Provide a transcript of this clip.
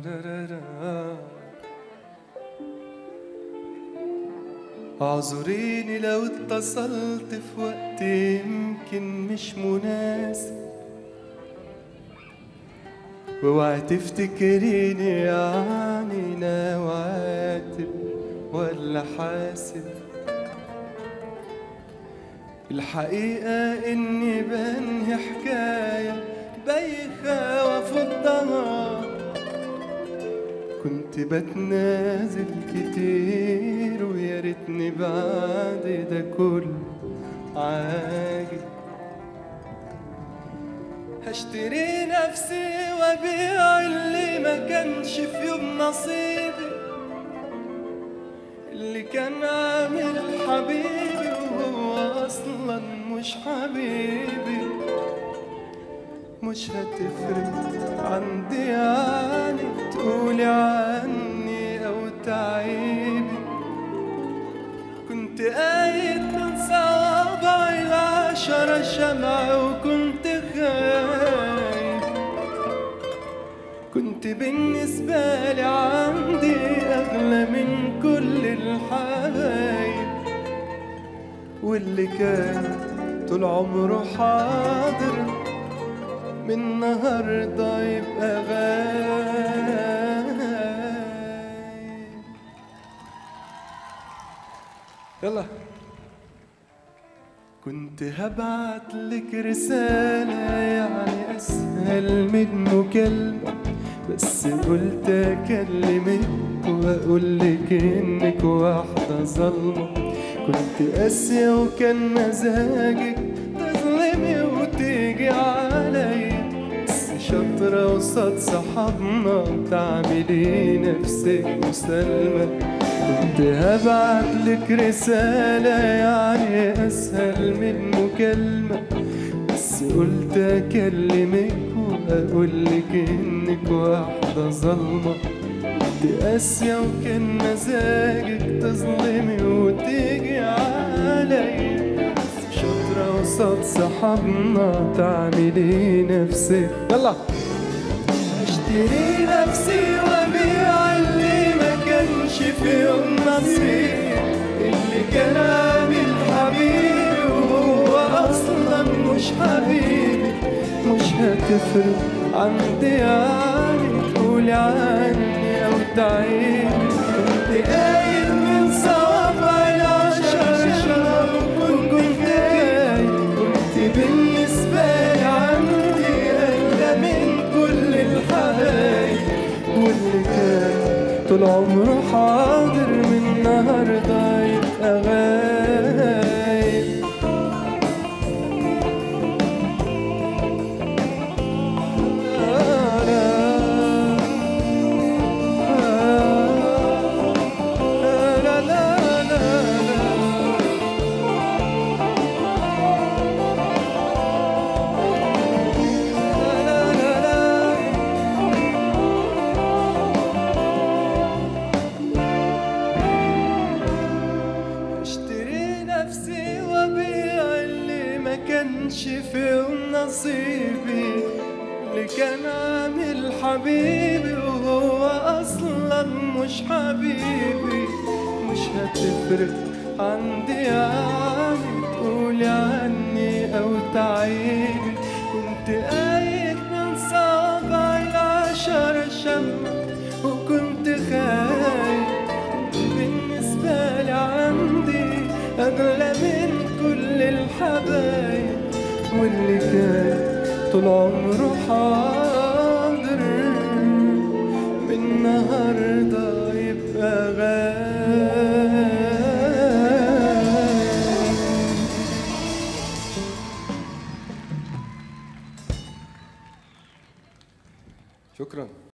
اعذريني لو اتصلت في وقت يمكن مش مناسب واوعي تفتكريني يعني ناوي عاتب ولا حاسب الحقيقة إني بنهي حكاية بايخة وافضها كنت بتنازل كتير ويا ريتني بعد ده كله عاجل هشتري نفسي وابيع اللي ما كانش في يوم نصيبي اللي كان عامل حبيبي وهو اصلا مش حبيبي مش هتفرق عندي يعني تقولي عني او تعيبي كنت قايد من صوابعي العشرة شمع وكنت خايف كنت بالنسبة لي عندي أغلى من كل الحبايب واللي كان طول عمره حاضر من النهارده يبقى غايب يلا كنت هبعت لك رسالة يعني أسهل من مكالمة بس قلت أكلمك وأقول لك إنك واحدة ظلمة كنت قاسية وكان مزاجك تظلمي وتيجي عليا بس شاطرة وسط صحابنا تعملي نفسك مسالمة كنت هبعت لك رسالة يعني أسهل من مكالمة بس قلت أكلمك وأقول لك إنك واحدة ظلمة كنت قاسية وكان مزاجك تظلمي وتيجي عليا بس شاطرة وسط صحابنا تعملي نفسك يلا اشتري نفسي وابيع اللي ما كانش في يوم نصيب اللي كان عامل حبيبي وهو اصلا مش حبيبي مش هتفرق عندي يعني تقولي عني او تعيبي كنت قايد من صوابع العشر شهر وكنت قايد كنت بالنسبة لي عندي أغلى من كل الحبايب واللي كان طول عمره حاضر من النهارده يبقى غايب لا لا لا لا لا لا لا اشتري نفسي وابيع اللي ما كانش في يوم نصيبي اللي كان عامل حبيبي وهو اصلا مش حبيبي مش هتفرق عندي يعني تقولي عني او تعيبي كنت قايد من صوابع العشر شمع وكنت خايف بالنسبة لي عندي أغلى من كل الحبايب واللي كان طول عمره حاضر من النهاردة يبقى غايب